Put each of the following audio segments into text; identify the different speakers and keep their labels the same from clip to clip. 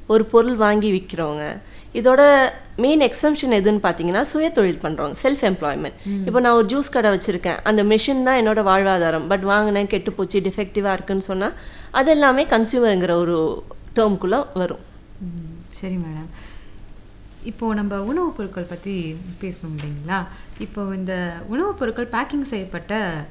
Speaker 1: ஒரு பொருள் வாங்கி விற்கிறவங்க இதோட மெயின் எக்ஸம்ஷன் எதுன்னு பார்த்தீங்கன்னா சுய தொழில் பண்ணுறவங்க செல்ஃப் எம்ப்ளாய்மெண்ட் இப்போ நான் ஒரு ஜூஸ் கடை வச்சுருக்கேன் அந்த மிஷின் தான் என்னோட வாழ்வாதாரம் பட் வாங்கினேன் கெட்டு போச்சு டிஃபெக்டிவாக இருக்குன்னு சொன்னால் அது எல்லாமே கன்சியூமருங்கிற ஒரு டேர்ம்குள்ளே வரும்
Speaker 2: ம், சரி மேடம் இப்போ நம்ம உணவுப் பொருட்கள் பற்றி பேசணும் இல்லைங்களா இப்போ இந்த உணவுப் பொருட்கள் பேக்கிங் செய்யப்பட்ட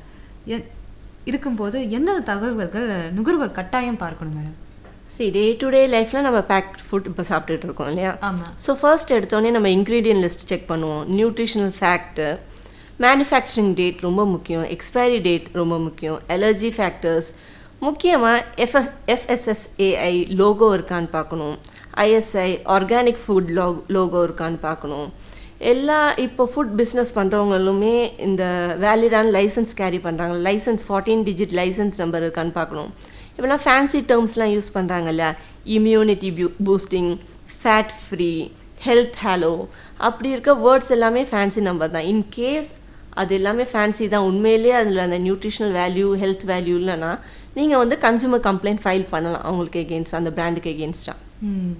Speaker 2: எ- இருக்கும்போது எந்தெந்த தகவல்கள் நுகர்வோர் கட்டாயம் பார்க்கணும் மேடம்
Speaker 1: சரி டே டு டே லைஃப்பில் நம்ம பேக்ட் ஃபுட் இப்போ சாப்பிட்டுட்டு இருக்கோம் இல்லையா
Speaker 2: ஆமா
Speaker 1: ஸோ ஃபர்ஸ்ட் எடுத்தோடனே நம்ம இன்க்ரீடியன்ட் லிஸ்ட் செக் பண்ணுவோம் நியூட்ரிஷனல் ஃபேக்ட்டு மேனுஃபேக்சரிங் டேட் ரொம்ப முக்கியம் எக்ஸ்பைரி டேட் ரொம்ப முக்கியம் அலர்ஜி ஃபேக்டர்ஸ் முக்கியமாக எஃப்எஸ் எஃப்எஸ்எஸ்ஏஐ லோகோ இருக்கான்னு பார்க்கணும் ISI organic food lo logo இருக்கான்னு பார்க்கணும் எல்லா இப்போ ஃபுட் பிஸ்னஸ் பண்ணுறவங்களுமே இந்த வேலிடான லைசன்ஸ் கேரி பண்ணுறாங்க license fourteen digit license number இருக்கான்னு பார்க்கணும் இப்போலாம் ஃபேன்சி டேர்ம்ஸ்லாம் யூஸ் பண்ணுறாங்கல்ல immunity boosting fat free health halo அப்படி இருக்க வேர்ட்ஸ் எல்லாமே ஃபேன்சி நம்பர் தான் இன் கேஸ் அது எல்லாமே ஃபேன்சி தான் உண்மையிலேயே அதில் அந்த நியூட்ரிஷனல் வேல்யூ ஹெல்த் வேல்யூ இல்லைன்னா நீங்கள் வந்து கன்சூமர் கம்ப்ளைண்ட் ஃபைல் பண்ணலாம் அவங்களுக்கு எகென்ஸ்ட் அந்த பிராண்டுக்கு எகென்ஸ்டாக
Speaker 2: ம்.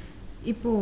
Speaker 2: இப்போ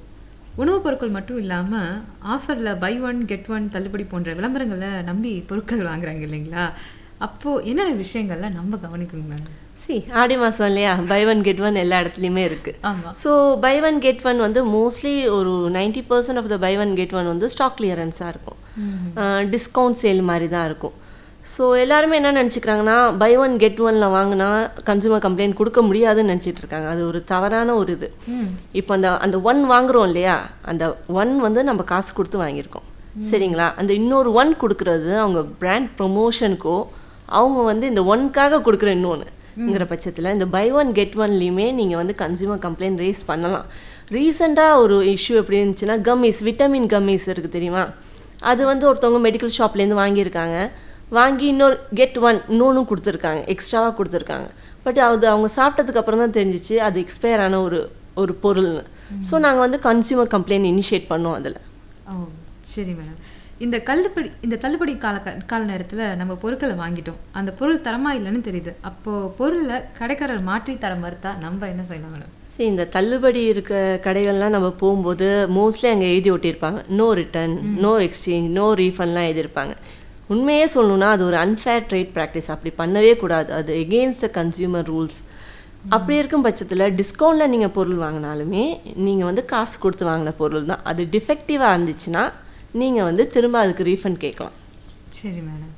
Speaker 2: உணவுப் பொருட்கள் மட்டும் இல்லாம ஆஃபர்ல பை ஒன் கெட் ஒன் தள்ளுபடி போன்ற விளம்பரங்களை நம்பி பொருட்கள் வாங்குறாங்க இல்லைங்களா அப்போ என்னென்ன விஷயங்கள்ல நம்ம கவனிக்கணும் மேடம்
Speaker 1: சி ஆடி மாதம் இல்லையா பை ஒன் கெட் ஒன் எல்லா இடத்துலையுமே இருக்குது
Speaker 2: ஆமா
Speaker 1: so buy one get one வந்து மோஸ்ட்லி ஒரு ninety percent of the buy one get one வந்து ஸ்டாக் கிளியரன்ஸாக இருக்கும் டிஸ்கவுண்ட் சேல் மாதிரி தான் இருக்கும் ஸோ எல்லாருமே என்ன நினச்சிக்கிறாங்கன்னா பை ஒன் கெட் ஒனில் வாங்கினா கன்சூமர் கம்ப்ளைண்ட் கொடுக்க முடியாதுன்னு நினச்சிட்டு இருக்காங்க அது ஒரு தவறான ஒரு இது
Speaker 2: ம்.
Speaker 1: இப்போ அந்த அந்த ஒன் வாங்குறோம் இல்லையா அந்த ஒன் வந்து நம்ம காசு கொடுத்து வாங்கியிருக்கோம் சரிங்களா அந்த இன்னொரு ஒன் கொடுக்குறது அவங்க பிராண்ட் ப்ரொமோஷனுக்கோ அவங்க வந்து இந்த ஒன்க்காக கொடுக்குற இன்னொன்றுங்கிற பட்சத்தில் இந்த பை ஒன் கெட் ஒன்லேயுமே நீங்கள் வந்து கன்சியூமர் கம்ப்ளைண்ட் ரேஸ் பண்ணலாம் ரீசெண்டாக ஒரு இஷ்யூ எப்படி இருந்துச்சுன்னா கம்மிஸ் விட்டமின் கம்மிஸ் இருக்குது தெரியுமா அது வந்து ஒருத்தவங்க மெடிக்கல் ஷாப்லேருந்து வாங்கியிருக்காங்க வாங்கி இன்னொரு கெட் ஒன் இன்னொன்று கொடுத்துருக்காங்க எக்ஸ்ட்ராவாக கொடுத்துருக்காங்க பட் அது அவங்க சாப்பிட்டதுக்கு அப்புறம் தான் தெரிஞ்சிச்சு அது எக்ஸ்பயர் ஆன ஒரு ஒரு பொருள்னு ஸோ நாங்கள் வந்து கன்சியூமர் கம்ப்ளைண்ட் இனிஷியேட் பண்ணோம் அதில்
Speaker 2: ஓ சரி மேடம் இந்த தள்ளுபடி இந்த தள்ளுபடி கால கால நேரத்துல நம்ம பொருட்களை வாங்கிட்டோம் அந்த பொருள் தரமா இல்லைன்னு தெரியுது அப்போ பொருளை கடைக்காரர் மாற்றி தர மறுத்தா நம்ம என்ன செய்யலாம் மேடம்
Speaker 1: சரி இந்த தள்ளுபடி இருக்க கடைகள்லாம் நம்ம போகும்போது மோஸ்ட்லி அங்கே எழுதி ஒட்டியிருப்பாங்க no return no exchange no ரீஃபண்ட்லாம் எழுதியிருப்பாங்க உண்மையே சொல்லணும்னா அது ஒரு அன்ஃபேர் ட்ரேட் ப்ராக்டிஸ் அப்படி பண்ணவே கூடாது அது எகெயின்ஸ்ட் த கன்சியூமர் ரூல்ஸ் அப்படி இருக்கும் பட்சத்தில் டிஸ்கவுண்ட்டில் நீங்கள் பொருள் வாங்கினாலுமே நீங்கள் வந்து காசு கொடுத்து வாங்கின பொருள் தான் அது டிஃபெக்டிவாக இருந்துச்சுன்னா நீங்கள் வந்து திரும்ப அதுக்கு ரீஃபண்ட் கேட்கலாம்
Speaker 2: சரி மேடம்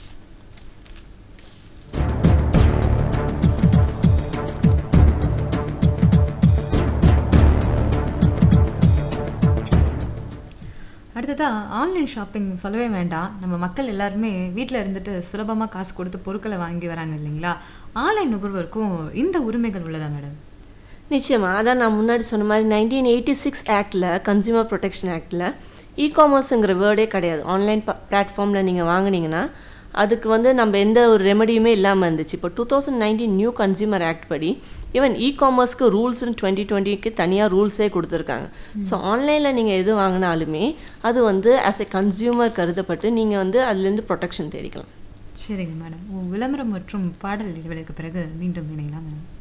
Speaker 2: அடுத்ததா ஆன்லைன் ஷாப்பிங் சொல்லவே வேண்டாம் நம்ம மக்கள் எல்லாருமே வீட்டில் இருந்துட்டு சுலபமாக காசு கொடுத்து பொருட்களை வாங்கி வராங்க இல்லைங்களா ஆன்லைன் நுகர்வோருக்கும் இந்த உரிமைகள் உள்ளதா மேடம்
Speaker 1: நிச்சயமா அதான் நான் முன்னாடி சொன்ன மாதிரி நைன்டீன் எயிட்டி சிக்ஸ் ஆக்டில் கன்சியூமர் ப்ரொடெக்ஷன் ஆக்டில் இ காமர்ஸுங்கிற வேர்டே கிடையாது ஆன்லைன் பிளாட்ஃபார்மில் நீங்கள் வாங்குனீங்கன்னா அதுக்கு வந்து நம்ம எந்த ஒரு ரெமடியுமே இல்லாமல் இருந்துச்சு இப்போ two thousand nineteen new consumer act படி ஈவன் இ காமர்ஸ்க்கு ரூல்ஸ்னு டுவெண்ட்டி டுவெண்ட்டிக்கு தனியாக ரூல்ஸே கொடுத்துருக்காங்க ஸோ ஆன்லைனில் நீங்கள் எது வாங்கினாலுமே அது வந்து ஆஸ் எ கன்சியூமர் கருதப்பட்டு நீங்கள் வந்து அதுலேருந்து ப்ரொடெக்ஷன் தேடிக்கலாம்
Speaker 2: சரிங்க மேடம் விளம்பரம் மற்றும் பாடல் இடைவெளிக்கு பிறகு மீண்டும் இணையலாம் மேடம்